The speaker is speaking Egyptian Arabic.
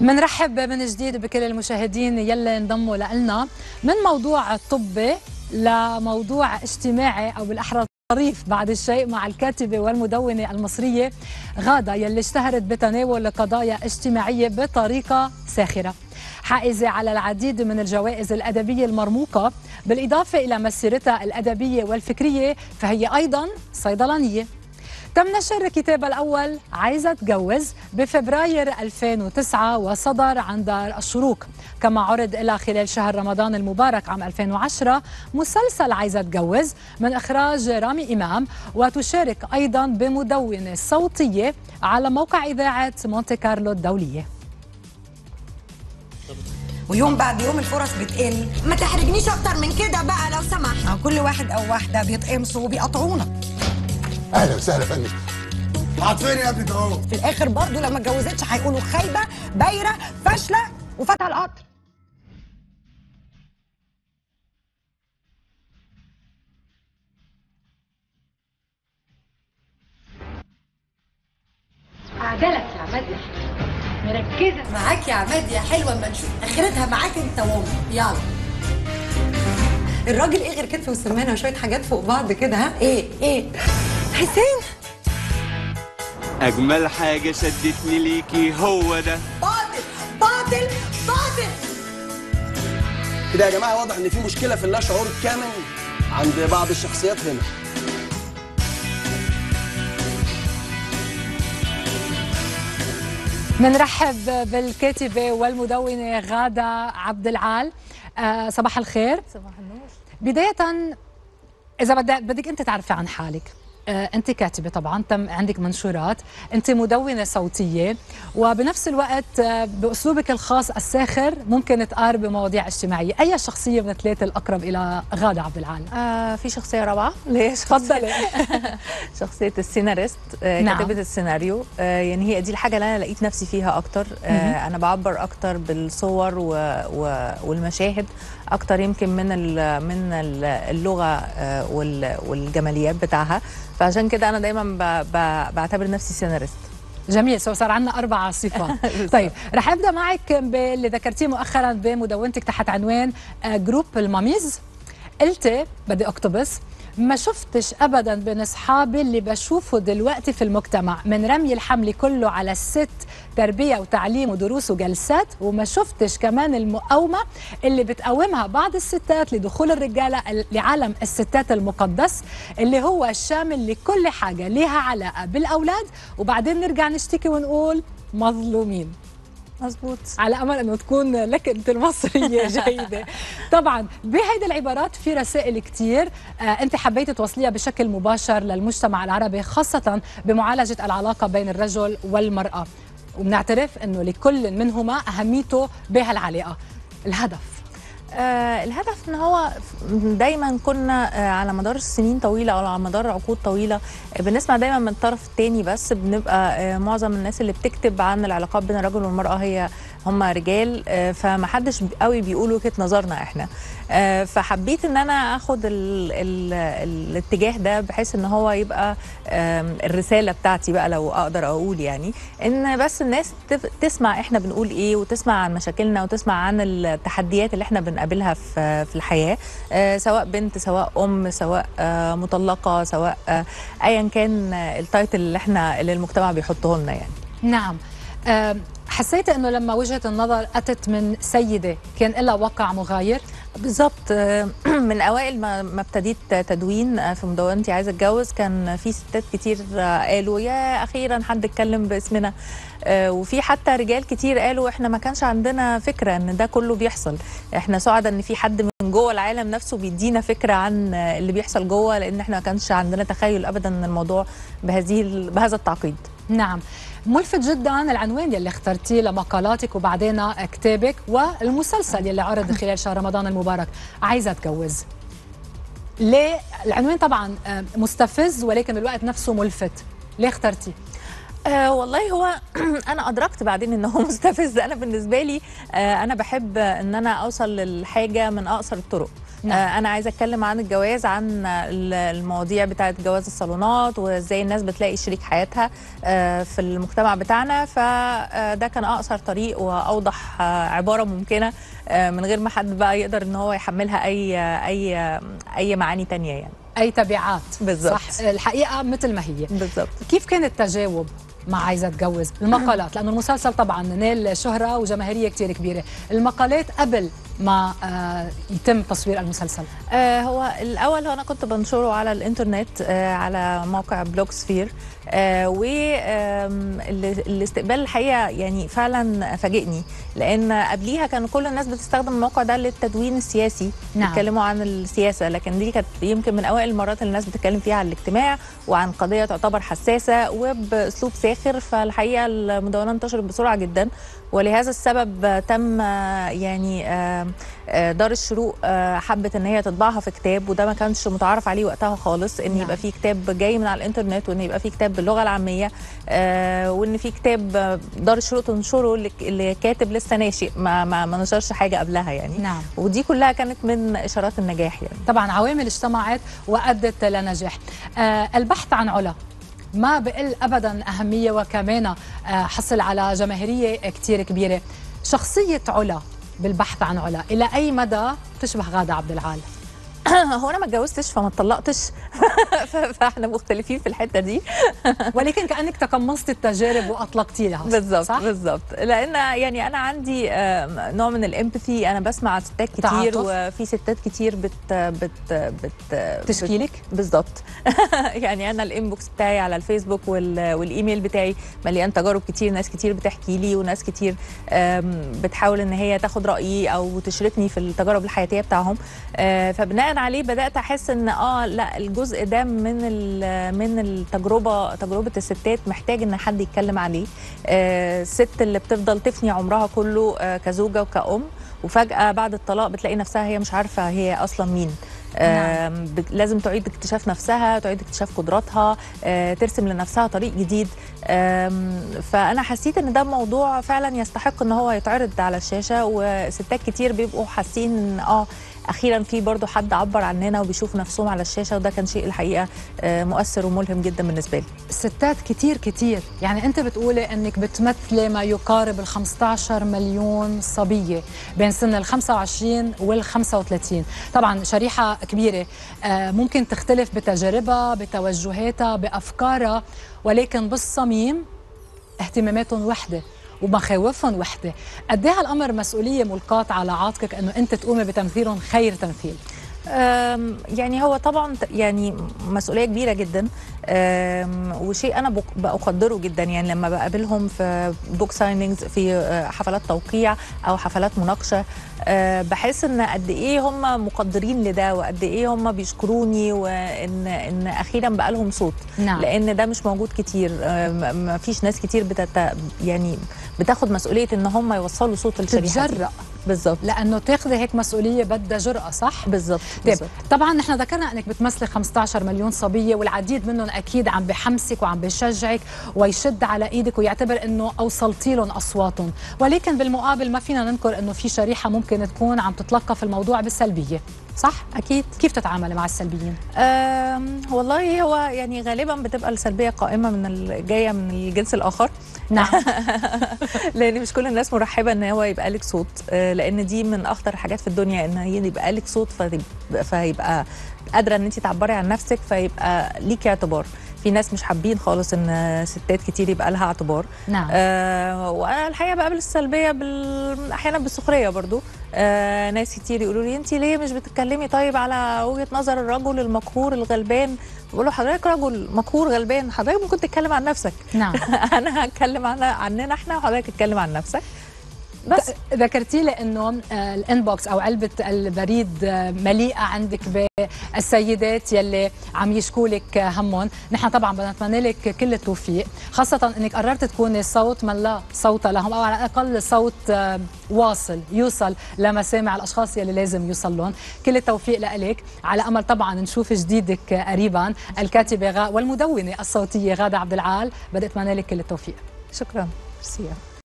منرحب من جديد بكل المشاهدين يلي انضموا لنا من موضوع طبي لموضوع اجتماعي او بالاحرى طريف بعد الشيء مع الكاتبه والمدونه المصريه غاده يلي اشتهرت بتناول قضايا اجتماعيه بطريقه ساخره حائزة على العديد من الجوائز الأدبية المرموقة بالإضافة إلى مسيرتها الأدبية والفكرية فهي أيضا صيدلانية تم نشر كتابها الأول عايزة أتجوز بفبراير 2009 وصدر عن دار الشروق كما عرض إلى خلال شهر رمضان المبارك عام 2010 مسلسل عايزة أتجوز من إخراج رامي إمام وتشارك أيضا بمدونة صوتية على موقع إذاعة مونتي كارلو الدولية ويوم بعد يوم الفرص بتقل ما تحرجنيش اكتر من كده بقى لو سمحت أو كل واحد او واحده بيتقمصوا وبيقطعونا اهلا وسهلا يا فندم قاعد فين يا ابني ده اهو في الاخر برضو لو ما اتجوزتش هيقولوا خايبه بايره فاشله وفاتحه القطر عدلك يا عماد يا حلوة مركزة معاك يا عماد يا حلوة اما نشوف اخرتها معاك انت وامي يلا الراجل ايه غير كتف وسمانه وشويه حاجات فوق بعض كده ها ايه ايه حسين أجمل حاجة شدتني ليكي هو ده باطل باطل باطل كده يا جماعه واضح ان في مشكله في اللاشعور الكامن عند بعض الشخصيات هنا منرحب بالكاتبة والمدونة غادة عبد العال آه، صباح الخير صباح النور بداية إذا بدك بدك أنت تعرفي عن حالك آه، أنت كاتبة طبعا تم عندك منشورات أنت مدونة صوتية وبنفس الوقت آه، بأسلوبك الخاص الساخر ممكن تقار بمواضيع اجتماعية أي شخصية من الثلاثة الأقرب إلى غادة عبد العال آه في شخصية رابعة اللي هي تفضلي شخصية السيناريست آه نعم. كاتبة السيناريو آه يعني هي دي الحاجة اللي أنا لقيت نفسي فيها أكتر آه أنا بعبر أكتر بالصور و و والمشاهد أكتر يمكن من ال من ال اللغة آه وال والجماليات بتاعها فعشان كده أنا دايما ب ب بعتبر نفسي سيناريست جميل سو صار عندنا أربع صفات طيب رح أبدأ معك باللي ذكرتيه مؤخرا بمدونتك تحت عنوان آه، جروب الماميز قلتي بدي أقتبس ما شفتش ابدا بين اصحابي اللي بشوفه دلوقتي في المجتمع من رمي الحمل كله على الست تربيه وتعليم ودروس وجلسات وما شفتش كمان المقاومه اللي بتقاومها بعض الستات لدخول الرجاله لعالم الستات المقدس اللي هو الشامل لكل حاجه ليها علاقه بالاولاد وبعدين نرجع نشتكي ونقول مظلومين مظبوط على امل انه تكون لكنه المصريه جيده طبعا بهيدي العبارات في رسائل كتير آه انت حبيتي توصليها بشكل مباشر للمجتمع العربي خاصه بمعالجه العلاقه بين الرجل والمراه وبنعترف انه لكل منهما اهميته بهالعلاقه الهدف آه الهدف ان هو دايما كنا آه على مدار سنين طويله او على مدار عقود طويله آه بنسمع دايما من الطرف الثاني بس بنبقى آه معظم الناس اللي بتكتب عن العلاقات بين الرجل والمراه هي هم رجال آه فمحدش قوي بيقول وجهه نظرنا احنا آه فحبيت ان انا اخد ال ال الاتجاه ده بحيث ان هو يبقى آه الرساله بتاعتي بقى لو اقدر اقول يعني ان بس الناس تف- تسمع احنا بنقول ايه وتسمع عن مشاكلنا وتسمع عن التحديات اللي احنا بنقابلها في في الحياه آه سواء بنت سواء ام سواء آه مطلقه سواء آه ايا كان آه، التايتل اللي احنا اللي المجتمع بيحطه لنا يعني نعم آه حسيت انه لما وجهه النظر اتت من سيده كان لها وقع مغاير بالظبط آه، من اوائل ما ما ابتديت تدوين آه، في مدونتي عايزه اتجوز كان في ستات كتير آه، قالوا يا اخيرا حد اتكلم باسمنا آه، وفي حتى رجال كتير قالوا احنا ما كانش عندنا فكره ان ده كله بيحصل احنا سعداء ان في حد من جوه العالم نفسه بيدينا فكره عن آه، اللي بيحصل جوه لان احنا ما كانش عندنا تخيل ابدا ان الموضوع بهذه ال- بهذا التعقيد نعم ملفت جدا العنوان يلي اخترتيه لمقالاتك وبعدين كتابك والمسلسل يلي عرض خلال شهر رمضان المبارك عايزه اتجوز ليه العنوان طبعا آه، مستفز ولكن بالوقت نفسه ملفت ليه اخترتيه آه والله هو انا ادركت بعدين ان هو مستفز انا بالنسبه لي آه انا بحب ان انا اوصل للحاجه من اقصر الطرق نعم. آه انا عايزه اتكلم عن الجواز عن ال- المواضيع بتاعه جواز الصالونات وازاي الناس بتلاقي شريك حياتها آه في المجتمع بتاعنا فده كان اقصر طريق واوضح آه عباره ممكنه آه من غير ما حد بقى يقدر ان هو يحملها اي اي اي معاني تانية يعني اي تبعات بالظبط. صح الحقيقه مثل ما هي بالظبط كيف كان التجاوب مع عايزة اتجوز المقالات لانه المسلسل طبعا نال شهره وجماهيريه كتير كبيره المقالات قبل ما آه يتم تصوير المسلسل آه هو الاول هو انا كنت بنشره على الانترنت آه على موقع بلوج سفير آه والاستقبال الحقيقه يعني فعلا فاجئني لان قبليها كان كل الناس بتستخدم الموقع ده للتدوين السياسي نعم. بيتكلموا عن السياسه لكن دي كانت يمكن من اوائل المرات اللي الناس بتتكلم فيها عن الاجتماع وعن قضيه تعتبر حساسه وباسلوب ساخر فالحقيقه المدونه انتشرت بسرعه جدا ولهذا السبب آه، تم آه، يعني آه، آه، دار الشروق آه، حبت ان هي تطبعها في كتاب وده ما كانش متعارف عليه وقتها خالص ان نعم. يبقى في كتاب جاي من على الانترنت وان يبقى في كتاب باللغه العاميه آه، وان في كتاب آه، دار الشروق تنشره لك- لكاتب لسه ناشئ ما ما, ما نشرش حاجه قبلها يعني نعم. ودي كلها كانت من اشارات النجاح يعني طبعا عوامل اجتمعت وادت لنجاح آه البحث عن علا ما بقل ابدا اهميه وكمان آه حصل على جماهيريه كتير كبيره شخصيه علا بالبحث عن علا الى اي مدى تشبه غاده عبد العال هو انا ما اتجوزتش فما اتطلقتش ف- فاحنا مختلفين في الحته دي ولكن كانك تقمصت التجارب واطلقتي لها بالظبط صح؟ بالظبط لان يعني انا عندي آه، نوع من الامباثي انا بسمع ستات كتير تعاطف. وفي ستات كتير بت بت بت تشكي لك؟ بالظبط يعني انا الانبوكس بتاعي على الفيسبوك وال- والايميل بتاعي مليان تجارب كتير ناس كتير بتحكي لي وناس كتير آم، بتحاول ان هي تاخد رايي او تشاركني في التجارب الحياتيه بتاعهم آه، فبناء عليه بدات احس ان اه لا الجزء ده من ال- من التجربه تجربه الستات محتاج ان حد يتكلم عليه آه، الست اللي بتفضل تفني عمرها كله آه، كزوجه وكأم وفجأة بعد الطلاق بتلاقي نفسها هي مش عارفة هي أصلا مين آم، بت- لازم تعيد اكتشاف نفسها تعيد اكتشاف قدراتها آه، ترسم لنفسها طريق جديد آم، فأنا حسيت إن ده موضوع فعلا يستحق إن هو يتعرض على الشاشة وستات كتير بيبقوا حاسين إن آه أخيرا في برضو حد عبر عننا وبيشوف نفسهم على الشاشة وده كان شيء الحقيقة آه، مؤثر وملهم جدا بالنسبة لي ستات كتير كتير يعني انت بتقولي انك بتمثلي ما يقارب ال 15 مليون صبيه بين سن ال 25 وال 35 طبعا شريحه كبيره آه، ممكن تختلف بتجاربها بتوجهاتها بافكارها ولكن بالصميم اهتماماتهم وحده ومخاوفهم وحده قد ايه هالامر مسؤوليه ملقاه على عاتقك انه انت تقومي بتمثيلهم خير تمثيل أم، يعني هو طبعا ت- يعني مسؤوليه كبيره جدا أم، وشيء انا بق- بقدره جدا يعني لما بقابلهم في بوك سايننجز في آه، حفلات توقيع او حفلات مناقشه آه، بحس ان قد ايه هم مقدرين لده وقد ايه هم بيشكروني وان ان اخيرا بقى لهم صوت نعم. لان ده مش موجود كتير آه، م- ما فيش ناس كتير بتت يعني بتاخد مسؤوليه ان هم يوصلوا صوت الشريحه دي. تتجرأ بالظبط لانه تاخذي هيك مسؤوليه بدها جرأه صح بالظبط طيب بالظبط. طبعا نحن ذكرنا انك بتمثلي 15 مليون صبيه والعديد منهم اكيد عم بحمسك وعم بيشجعك ويشد على ايدك ويعتبر انه اوصلتي لهم اصواتهم ولكن بالمقابل ما فينا ننكر انه في شريحه ممكن تكون عم تتلقف الموضوع بالسلبيه صح اكيد كيف تتعاملي مع السلبيين أم، والله هو يعني غالبا بتبقى السلبيه قائمه من ال- جايه من الجنس الاخر نعم لان مش كل الناس مرحبه ان هو يبقى لك صوت آه، لان دي من اخطر الحاجات في الدنيا ان هي يبقى لك صوت فتب- فيبقى قادره ان انت تعبري عن نفسك فيبقى ليكي اعتبار في ناس مش حابين خالص ان ستات كتير يبقى لها اعتبار نعم آه وانا الحقيقه بقابل السلبيه بال... احيانا بالسخريه برضو آه ناس كتير يقولوا لي انت ليه مش بتتكلمي طيب على وجهه نظر الرجل المقهور الغلبان بقول له حضرتك رجل مقهور غلبان حضرتك ممكن تتكلم عن نفسك نعم انا هتكلم عن عننا احنا وحضرتك اتكلم عن نفسك بس ت- ذكرتي لي انه آه، الانبوكس او علبه البريد آه، مليئه عندك بالسيدات يلي عم يشكوا لك همهم، نحن طبعا بدنا نتمنى لك كل التوفيق، خاصه انك قررت تكوني صوت من لا صوت لهم او على الاقل صوت آه، واصل يوصل لمسامع الاشخاص يلي لازم يوصل لهم، كل التوفيق لك على امل طبعا نشوف جديدك آه، قريبا، الكاتبه غا والمدونه الصوتيه غاده عبد العال، بدي اتمنى لك كل التوفيق. شكرا ميرسي